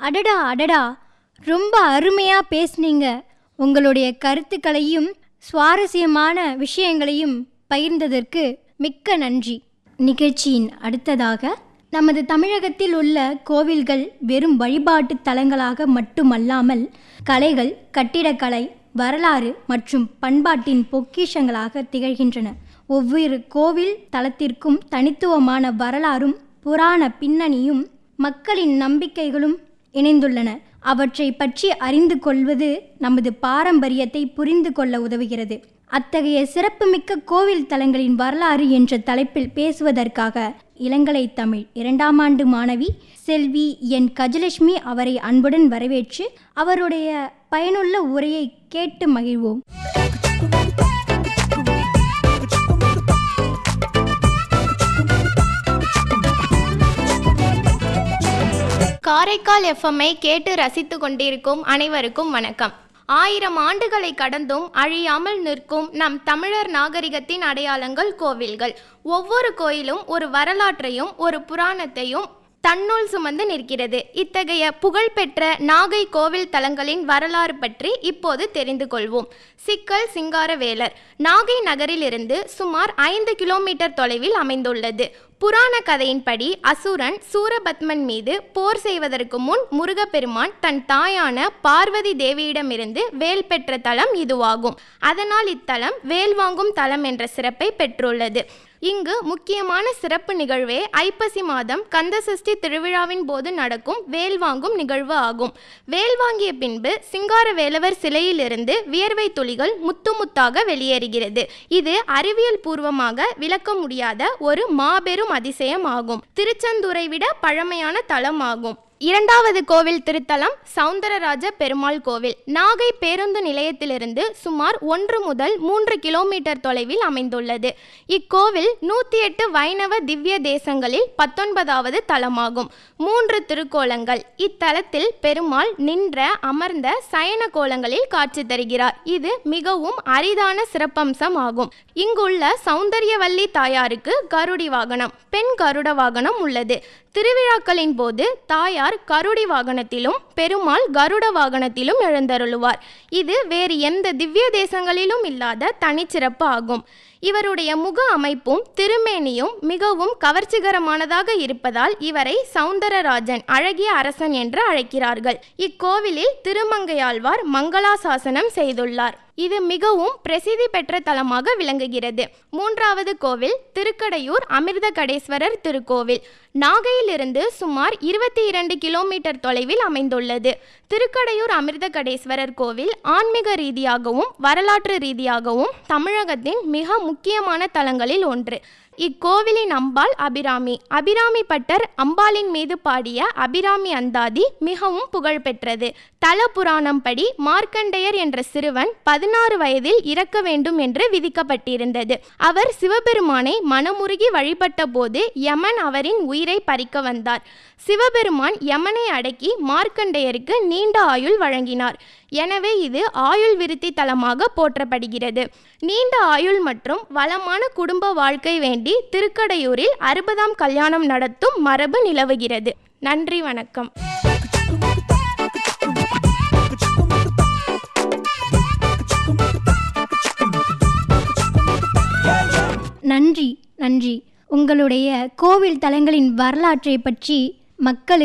அடடா அடடா ரொம்ப அருமையாக பேசுனீங்க உங்களுடைய கருத்துக்களையும் சுவாரஸ்யமான விஷயங்களையும் பகிர்ந்ததற்கு மிக்க நன்றி நிகழ்ச்சியின் அடுத்ததாக நமது தமிழகத்தில் உள்ள கோவில்கள் வெறும் வழிபாட்டு தலங்களாக மட்டுமல்லாமல் கலைகள் கட்டிடக்கலை வரலாறு மற்றும் பண்பாட்டின் பொக்கிஷங்களாக திகழ்கின்றன ஒவ்வொரு கோவில் தலத்திற்கும் தனித்துவமான வரலாறும் புராண பின்னணியும் மக்களின் நம்பிக்கைகளும் இணைந்துள்ளன அவற்றை பற்றி அறிந்து கொள்வது நமது பாரம்பரியத்தை புரிந்து கொள்ள உதவுகிறது அத்தகைய சிறப்புமிக்க கோவில் தலங்களின் வரலாறு என்ற தலைப்பில் பேசுவதற்காக இளங்கலை தமிழ் இரண்டாம் ஆண்டு மாணவி செல்வி என் கஜலட்சுமி அவரை அன்புடன் வரவேற்று அவருடைய பயனுள்ள உரையை கேட்டு மகிழ்வோம் காரைக்கால் எஃப்எம்ஐ கேட்டு ரசித்து கொண்டிருக்கும் அனைவருக்கும் வணக்கம் ஆயிரம் ஆண்டுகளை கடந்தும் அழியாமல் நிற்கும் நம் தமிழர் நாகரிகத்தின் அடையாளங்கள் கோவில்கள் ஒவ்வொரு கோயிலும் ஒரு வரலாற்றையும் ஒரு புராணத்தையும் தன்னுள் சுமந்து நிற்கிறது இத்தகைய புகழ்பெற்ற நாகை கோவில் தலங்களின் வரலாறு பற்றி இப்போது தெரிந்து கொள்வோம் சிக்கல் சிங்காரவேலர் நாகை நகரிலிருந்து சுமார் ஐந்து கிலோமீட்டர் தொலைவில் அமைந்துள்ளது புராண கதையின்படி அசுரன் சூரபத்மன் மீது போர் செய்வதற்கு முன் முருகப்பெருமான் தன் தாயான பார்வதி தேவியிடமிருந்து வேல் பெற்ற தலம் இதுவாகும் அதனால் இத்தலம் வேல் வாங்கும் தலம் என்ற சிறப்பை பெற்றுள்ளது இங்கு முக்கியமான சிறப்பு நிகழ்வே ஐப்பசி மாதம் கந்தசஷ்டி திருவிழாவின் போது நடக்கும் வேல் வாங்கும் நிகழ்வு ஆகும் வேல் வாங்கிய பின்பு சிங்கார வேலவர் சிலையிலிருந்து வியர்வை துளிகள் முத்து முத்தாக வெளியேறுகிறது இது அறிவியல் பூர்வமாக விளக்க முடியாத ஒரு மாபெரும் அதிசயம் ஆகும் திருச்செந்தூரை விட பழமையான தலம் ஆகும் இரண்டாவது கோவில் திருத்தலம் சவுந்தரராஜ பெருமாள் கோவில் நாகை பேருந்து நிலையத்திலிருந்து சுமார் ஒன்று முதல் மூன்று கிலோமீட்டர் தொலைவில் அமைந்துள்ளது இக்கோவில் நூற்றி எட்டு வைணவ திவ்ய தேசங்களில் பத்தொன்பதாவது தலமாகும் மூன்று திருக்கோலங்கள் இத்தலத்தில் பெருமாள் நின்ற அமர்ந்த சயன கோலங்களில் காட்சி தருகிறார் இது மிகவும் அரிதான சிறப்பம்சம் ஆகும் இங்குள்ள சௌந்தரியவல்லி தாயாருக்கு கருடி வாகனம் பெண் கருட வாகனம் உள்ளது திருவிழாக்களின் போது தாயார் கருடி வாகனத்திலும் பெருமாள் கருட வாகனத்திலும் எழுந்தருளுவார் இது வேறு எந்த திவ்ய தேசங்களிலும் இல்லாத தனிச்சிறப்பு ஆகும் இவருடைய முக அமைப்பும் திருமேனியும் மிகவும் கவர்ச்சிகரமானதாக இருப்பதால் இவரை சவுந்தரராஜன் அழகிய அரசன் என்று அழைக்கிறார்கள் இக்கோவிலில் திருமங்கையாழ்வார் மங்களாசாசனம் செய்துள்ளார் இது மிகவும் பிரசித்தி பெற்ற தலமாக விளங்குகிறது மூன்றாவது கோவில் திருக்கடையூர் அமிர்த கடேஸ்வரர் திருக்கோவில் நாகையிலிருந்து சுமார் இருபத்தி இரண்டு கிலோமீட்டர் தொலைவில் அமைந்துள்ளது திருக்கடையூர் அமிர்த கடேஸ்வரர் கோவில் ஆன்மீக ரீதியாகவும் வரலாற்று ரீதியாகவும் தமிழகத்தின் மிக முக்கியமான தலங்களில் ஒன்று இக்கோவிலின் அம்பாள் அபிராமி அபிராமி பட்டர் அம்பாளின் மீது பாடிய அபிராமி அந்தாதி மிகவும் புகழ்பெற்றது தல புராணம் படி மார்க்கண்டேயர் என்ற சிறுவன் பதினாறு வயதில் இறக்க வேண்டும் என்று விதிக்கப்பட்டிருந்தது அவர் சிவபெருமானை மனமுருகி வழிபட்ட போது யமன் அவரின் உயிரை பறிக்க வந்தார் சிவபெருமான் யமனை அடக்கி மார்க்கண்டேயருக்கு நீண்ட ஆயுள் வழங்கினார் எனவே இது ஆயுள் விருத்தி தலமாக போற்றப்படுகிறது நீண்ட ஆயுள் மற்றும் வளமான குடும்ப வாழ்க்கை வேண்டி திருக்கடையூரில் அறுபதாம் கல்யாணம் நடத்தும் மரபு நிலவுகிறது நன்றி வணக்கம் நன்றி நன்றி உங்களுடைய கோவில் தலங்களின் வரலாற்றை பற்றி மக்களுக்கு